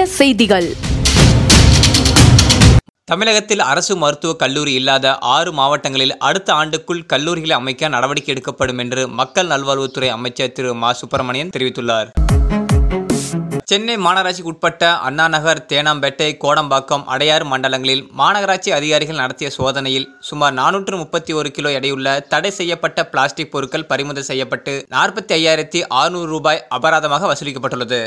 செய்திகள் தமிழகத்தில் அரசு மருத்துவக் கல்லூரி இல்லாத ஆறு மாவட்டங்களில் அடுத்த ஆண்டுக்குள் கல்லூரிகளை அமைக்க நடவடிக்கை எடுக்கப்படும் என்று மக்கள் நல்வாழ்வுத்துறை அமைச்சர் திரு மா சுப்பிரமணியன் தெரிவித்துள்ளார் சென்னை மாநகராட்சிக்கு உட்பட்ட அண்ணா நகர் தேனாம்பேட்டை கோடம்பாக்கம் அடையாறு மண்டலங்களில் மாநகராட்சி அதிகாரிகள் நடத்திய சோதனையில் சுமார் நானூற்று முப்பத்தி ஒரு கிலோ எடையுள்ள தடை செய்யப்பட்ட பிளாஸ்டிக் பொருட்கள் பறிமுதல் செய்யப்பட்டு நாற்பத்தி ஐயாயிரத்தி அறுநூறு ரூபாய் அபராதமாக வசூலிக்கப்பட்டுள்ளது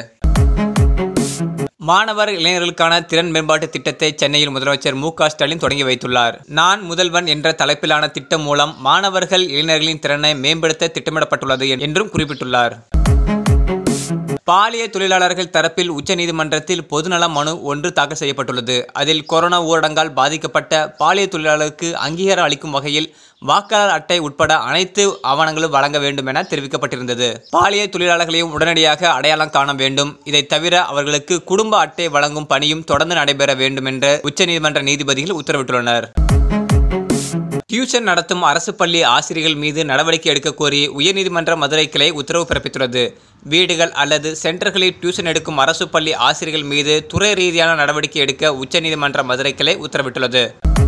மாணவர் இளைஞர்களுக்கான திறன் மேம்பாட்டு திட்டத்தை சென்னையில் முதலமைச்சர் மு க ஸ்டாலின் தொடங்கி வைத்துள்ளார் நான் முதல்வன் என்ற தலைப்பிலான திட்டம் மூலம் மாணவர்கள் இளைஞர்களின் திறனை மேம்படுத்த திட்டமிடப்பட்டுள்ளது என்றும் குறிப்பிட்டுள்ளார் பாலிய தொழிலாளர்கள் தரப்பில் உச்சநீதிமன்றத்தில் பொதுநல மனு ஒன்று தாக்கல் செய்யப்பட்டுள்ளது அதில் கொரோனா ஊரடங்கால் பாதிக்கப்பட்ட பாலிய தொழிலாளருக்கு அங்கீகாரம் அளிக்கும் வகையில் வாக்காளர் அட்டை உட்பட அனைத்து ஆவணங்களும் வழங்க வேண்டும் என தெரிவிக்கப்பட்டிருந்தது பாலிய தொழிலாளர்களையும் உடனடியாக அடையாளம் காண வேண்டும் இதை தவிர அவர்களுக்கு குடும்ப அட்டை வழங்கும் பணியும் தொடர்ந்து நடைபெற வேண்டும் என்று உச்சநீதிமன்ற நீதிபதிகள் உத்தரவிட்டுள்ளனர் டியூஷன் நடத்தும் அரசு பள்ளி ஆசிரியர்கள் மீது நடவடிக்கை எடுக்க கோரி உயர்நீதிமன்ற மதுரை கிளை உத்தரவு பிறப்பித்துள்ளது வீடுகள் அல்லது சென்டர்களில் டியூஷன் எடுக்கும் அரசு பள்ளி ஆசிரியர்கள் மீது துறை ரீதியான நடவடிக்கை எடுக்க உச்சநீதிமன்ற மதுரை கிளை உத்தரவிட்டுள்ளது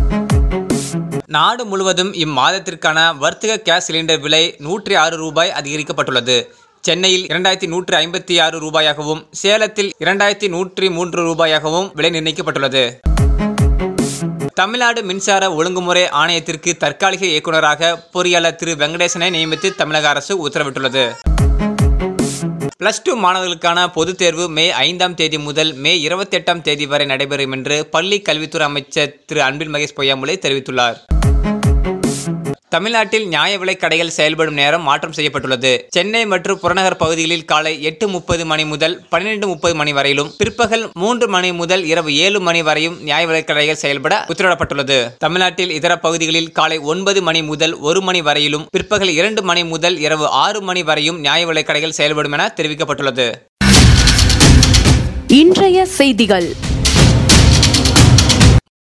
நாடு முழுவதும் இம்மாதத்திற்கான வர்த்தக கேஸ் சிலிண்டர் விலை நூற்றி ஆறு ரூபாய் அதிகரிக்கப்பட்டுள்ளது சென்னையில் இரண்டாயிரத்தி நூற்றி ஐம்பத்தி ஆறு ரூபாயாகவும் சேலத்தில் இரண்டாயிரத்தி நூற்றி மூன்று ரூபாயாகவும் விலை நிர்ணயிக்கப்பட்டுள்ளது தமிழ்நாடு மின்சார ஒழுங்குமுறை ஆணையத்திற்கு தற்காலிக இயக்குநராக பொறியாளர் திரு வெங்கடேசனை நியமித்து தமிழக அரசு உத்தரவிட்டுள்ளது பிளஸ் டூ மாணவர்களுக்கான பொதுத் தேர்வு மே ஐந்தாம் தேதி முதல் மே இருபத்தி எட்டாம் தேதி வரை நடைபெறும் என்று பள்ளி கல்வித்துறை அமைச்சர் திரு அன்பில் மகேஷ் பொய்யாமொழி தெரிவித்துள்ளார் தமிழ்நாட்டில் நியாய விலைக் கடைகள் செயல்படும் நேரம் மாற்றம் செய்யப்பட்டுள்ளது சென்னை மற்றும் புறநகர் பகுதிகளில் காலை எட்டு முப்பது மணி முதல் பன்னிரெண்டு முப்பது மணி வரையிலும் பிற்பகல் மூன்று மணி முதல் இரவு ஏழு மணி வரையும் நியாய விலைக் கடைகள் செயல்பட உத்தரவிடப்பட்டுள்ளது தமிழ்நாட்டில் இதர பகுதிகளில் காலை ஒன்பது மணி முதல் ஒரு மணி வரையிலும் பிற்பகல் இரண்டு மணி முதல் இரவு ஆறு மணி வரையும் நியாய விலைக் கடைகள் செயல்படும் என தெரிவிக்கப்பட்டுள்ளது இன்றைய செய்திகள்